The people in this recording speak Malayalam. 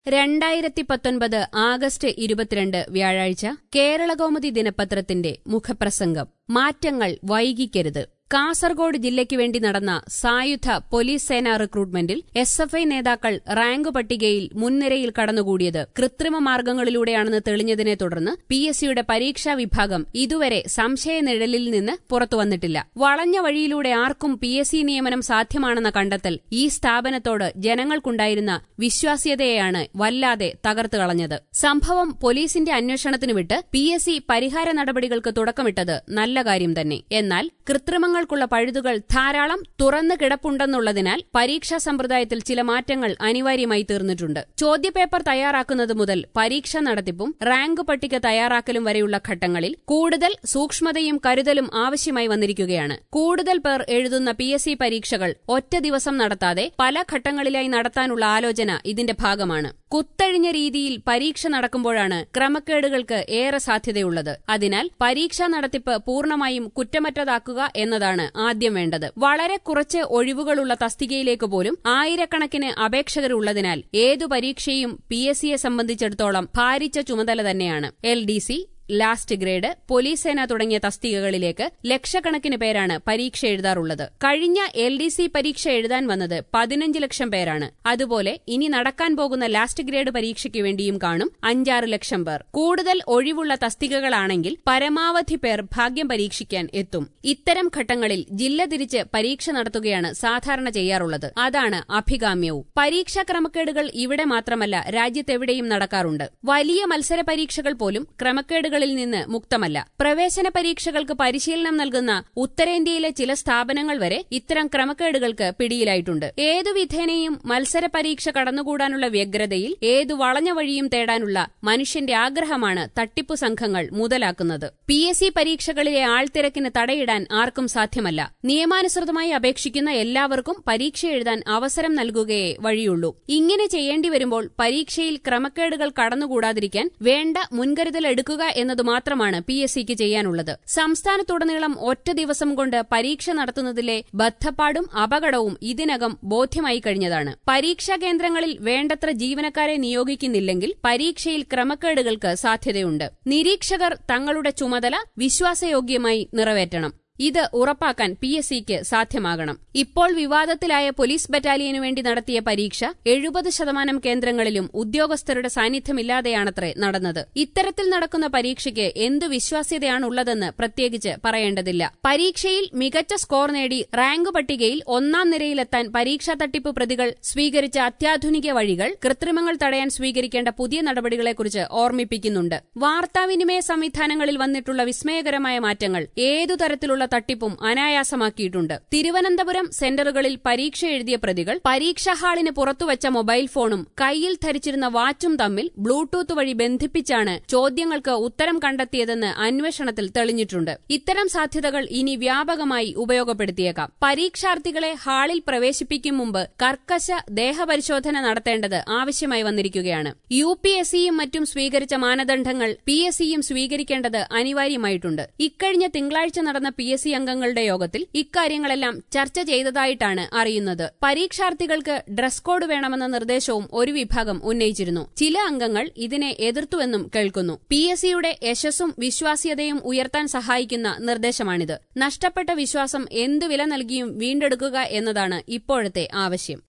രണ്ടായിരത്തി പത്തൊൻപത് ആഗസ്റ്റ് ഇരുപത്തിരണ്ട് വ്യാഴാഴ്ച കേരളകൗമുദി ദിനപത്രത്തിന്റെ മുഖപ്രസംഗം മാറ്റങ്ങൾ വൈകിക്കരുത് കാസർഗോഡ് ജില്ലയ്ക്ക് വേണ്ടി നടന്ന സായുധ പോലീസ് സേനാ റിക്രൂട്ട്മെന്റിൽ എസ് എഫ് ഐ നേതാക്കൾ റാങ്ക് പട്ടികയിൽ മുൻനിരയിൽ കടന്നുകൂടിയത് കൃത്രിമ മാർഗങ്ങളിലൂടെയാണെന്ന് തെളിഞ്ഞതിനെ തുടർന്ന് പി എസ് സിയുടെ പരീക്ഷാ വിഭാഗം ഇതുവരെ സംശയനിഴലിൽ നിന്ന് പുറത്തുവന്നിട്ടില്ല വളഞ്ഞ വഴിയിലൂടെ ആർക്കും പി എസ് സി നിയമനം സാധ്യമാണെന്ന കണ്ടെത്തൽ ഈ സ്ഥാപനത്തോട് ജനങ്ങൾക്കുണ്ടായിരുന്ന വിശ്വാസ്യതയെയാണ് വല്ലാതെ തകർത്തു കളഞ്ഞത് സംഭവം പോലീസിന്റെ അന്വേഷണത്തിന് വിട്ട് പി എസ് സി പരിഹാര നടപടികൾക്ക് തുടക്കമിട്ടത് നല്ല കാര്യം തന്നെ എന്നാൽ കൃത്രിമങ്ങൾക്കുള്ള പഴുതുകൾ ധാരാളം തുറന്നു കിടപ്പുണ്ടെന്നുള്ളതിനാൽ പരീക്ഷാ സമ്പ്രദായത്തിൽ ചില മാറ്റങ്ങൾ അനിവാര്യമായി തീർന്നിട്ടുണ്ട് ചോദ്യപേപ്പർ തയ്യാറാക്കുന്നത് മുതൽ പരീക്ഷ നടത്തിപ്പും റാങ്ക് പട്ടിക തയ്യാറാക്കലും വരെയുള്ള ഘട്ടങ്ങളിൽ കൂടുതൽ സൂക്ഷ്മതയും കരുതലും ആവശ്യമായി വന്നിരിക്കുകയാണ് കൂടുതൽ പേർ എഴുതുന്ന പി എസ് സി പരീക്ഷകൾ ഒറ്റ ദിവസം നടത്താതെ പല ഘട്ടങ്ങളിലായി നടത്താനുള്ള ആലോചന ഇതിന്റെ ഭാഗമാണ് കുത്തഴിഞ്ഞ രീതിയിൽ പരീക്ഷ നടക്കുമ്പോഴാണ് ക്രമക്കേടുകൾക്ക് ഏറെ സാധ്യതയുള്ളത് അതിനാൽ പരീക്ഷാ നടത്തിപ്പ് പൂർണ്ണമായും കുറ്റമറ്റതാക്കുക എന്നതാണ് ആദ്യം വേണ്ടത് വളരെ കുറച്ച് ഒഴിവുകളുള്ള തസ്തികയിലേക്ക് പോലും ആയിരക്കണക്കിന് അപേക്ഷകരുള്ളതിനാൽ ഏതു പരീക്ഷയും പി എസ് സിയെ സംബന്ധിച്ചിടത്തോളം ഭാരിച്ച ചുമതല തന്നെയാണ് L D C last grade police സേന തുടങ്ങിയ തസ്തികകളിലേക്ക് ലക്ഷക്കണക്കിന് പേരാണ് പരീക്ഷ എഴുതാറുള്ളത് കഴിഞ്ഞ എൽ ഡി സി പരീക്ഷ എഴുതാൻ വന്നത് പതിനഞ്ച് ലക്ഷം പേരാണ് അതുപോലെ ഇനി നടക്കാൻ പോകുന്ന ലാസ്റ്റ് ഗ്രേഡ് പരീക്ഷയ്ക്ക് വേണ്ടിയും കാണും അഞ്ചാറ് ലക്ഷം പേർ കൂടുതൽ ഒഴിവുള്ള തസ്തികകളാണെങ്കിൽ പരമാവധി പേർ ഭാഗ്യം പരീക്ഷിക്കാൻ എത്തും ഇത്തരം ഘട്ടങ്ങളിൽ ജില്ല തിരിച്ച് പരീക്ഷ നടത്തുകയാണ് സാധാരണ ചെയ്യാറുള്ളത് അതാണ് അഭികാമ്യവും പരീക്ഷാ ക്രമക്കേടുകൾ ഇവിടെ മാത്രമല്ല രാജ്യത്തെവിടെയും നടക്കാറുണ്ട് വലിയ മത്സര പരീക്ഷകൾ പോലും ക്രമക്കേടുകൾ കളിൽ നിന്ന് മുക്തമല്ല പ്രവേശന പരീക്ഷകൾക്ക് പരിശീലനം നൽകുന്ന ഉത്തരേന്ത്യയിലെ ചില സ്ഥാപനങ്ങൾ വരെ ഇത്തരം ക്രമക്കേടുകൾക്ക് പിടിയിലായിട്ടുണ്ട് ഏതു വിധേനയും മത്സര പരീക്ഷ കടന്നുകൂടാനുള്ള വ്യഗ്രതയിൽ ഏതു വളഞ്ഞ വഴിയും തേടാനുള്ള മനുഷ്യന്റെ ആഗ്രഹമാണ് തട്ടിപ്പു സംഘങ്ങൾ മുതലാക്കുന്നത് പി എസ് സി പരീക്ഷകളിലെ ആൾത്തിരക്കിന് തടയിടാൻ ആർക്കും സാധ്യമല്ല നിയമാനുസൃതമായി അപേക്ഷിക്കുന്ന എല്ലാവർക്കും പരീക്ഷ എഴുതാൻ അവസരം നൽകുകയേ വഴിയുള്ളൂ ഇങ്ങനെ ചെയ്യേണ്ടി വരുമ്പോൾ പരീക്ഷയിൽ ക്രമക്കേടുകൾ കടന്നുകൂടാതിരിക്കാൻ വേണ്ട മുൻകരുതൽ എടുക്കുക എന്നത് മാത്രമാണ് പി എസ് സിക്ക് ചെയ്യാനുള്ളത് സംസ്ഥാനത്തുടനീളം ഒറ്റ ദിവസം കൊണ്ട് പരീക്ഷ നടത്തുന്നതിലെ ബദ്ധപ്പാടും അപകടവും ഇതിനകം ബോധ്യമായി കഴിഞ്ഞതാണ് പരീക്ഷാ കേന്ദ്രങ്ങളിൽ വേണ്ടത്ര ജീവനക്കാരെ നിയോഗിക്കുന്നില്ലെങ്കിൽ പരീക്ഷയിൽ ക്രമക്കേടുകൾക്ക് സാധ്യതയുണ്ട് നിരീക്ഷകർ തങ്ങളുടെ ചുമതല വിശ്വാസയോഗ്യമായി നിറവേറ്റണം ഇത് ഉറപ്പാക്കാൻ പി എസ് സിക്ക് സാധ്യമാകണം ഇപ്പോൾ വിവാദത്തിലായ പോലീസ് ബറ്റാലിയനു വേണ്ടി നടത്തിയ പരീക്ഷ എഴുപത് ശതമാനം കേന്ദ്രങ്ങളിലും ഉദ്യോഗസ്ഥരുടെ സാന്നിധ്യമില്ലാതെയാണത്രേ നടന്നത് ഇത്തരത്തിൽ നടക്കുന്ന പരീക്ഷയ്ക്ക് എന്തു വിശ്വാസ്യതയാണുള്ളതെന്ന് പ്രത്യേകിച്ച് പറയേണ്ടതില്ല പരീക്ഷയിൽ മികച്ച സ്കോർ നേടി റാങ്ക് പട്ടികയിൽ ഒന്നാം നിരയിലെത്താൻ പരീക്ഷാ തട്ടിപ്പ് പ്രതികൾ സ്വീകരിച്ച അത്യാധുനിക വഴികൾ കൃത്രിമങ്ങൾ തടയാൻ സ്വീകരിക്കേണ്ട പുതിയ നടപടികളെക്കുറിച്ച് ഓർമ്മിപ്പിക്കുന്നുണ്ട് വാർത്താവിനിമയ സംവിധാനങ്ങളിൽ വന്നിട്ടുള്ള വിസ്മയകരമായ മാറ്റങ്ങൾ ഏതു തരത്തിലുള്ള തട്ടിപ്പും അനായാസമാക്കിയിട്ടുണ്ട് തിരുവനന്തപുരം സെന്ററുകളിൽ പരീക്ഷ എഴുതിയ പ്രതികൾ പരീക്ഷാ ഹാളിന് പുറത്തുവച്ച മൊബൈൽ ഫോണും കയ്യിൽ ധരിച്ചിരുന്ന വാച്ചും തമ്മിൽ ബ്ലൂടൂത്ത് വഴി ബന്ധിപ്പിച്ചാണ് ചോദ്യങ്ങൾക്ക് ഉത്തരം കണ്ടെത്തിയതെന്ന് അന്വേഷണത്തിൽ തെളിഞ്ഞിട്ടുണ്ട് ഇത്തരം സാധ്യതകൾ ഇനി വ്യാപകമായി ഉപയോഗപ്പെടുത്തിയേക്കാം പരീക്ഷാർത്ഥികളെ ഹാളിൽ പ്രവേശിപ്പിക്കും മുമ്പ് കർക്കശ ദേഹപരിശോധന നടത്തേണ്ടത് ആവശ്യമായി വന്നിരിക്കുകയാണ് യു പി എസ് സിയും മറ്റും സ്വീകരിച്ച മാനദണ്ഡങ്ങൾ പി എസ് സിയും സ്വീകരിക്കേണ്ടത് അനിവാര്യമായിട്ടുണ്ട് ഇക്കഴിഞ്ഞ തിങ്കളാഴ്ച നടന്ന പി എസ് സി അംഗങ്ങളുടെ യോഗത്തിൽ ഇക്കാര്യങ്ങളെല്ലാം ചർച്ച ചെയ്തതായിട്ടാണ് അറിയുന്നത് പരീക്ഷാർത്ഥികൾക്ക് ഡ്രസ് കോഡ് വേണമെന്ന നിർദ്ദേശവും ഒരു വിഭാഗം ഉന്നയിച്ചിരുന്നു ചില അംഗങ്ങൾ ഇതിനെ എതിർത്തുവെന്നും കേൾക്കുന്നു പി എസ് സിയുടെ യശസ്സും വിശ്വാസ്യതയും ഉയർത്താൻ സഹായിക്കുന്ന നിർദ്ദേശമാണിത് നഷ്ടപ്പെട്ട വിശ്വാസം എന്തു വില നൽകിയും വീണ്ടെടുക്കുക എന്നതാണ് ഇപ്പോഴത്തെ ആവശ്യം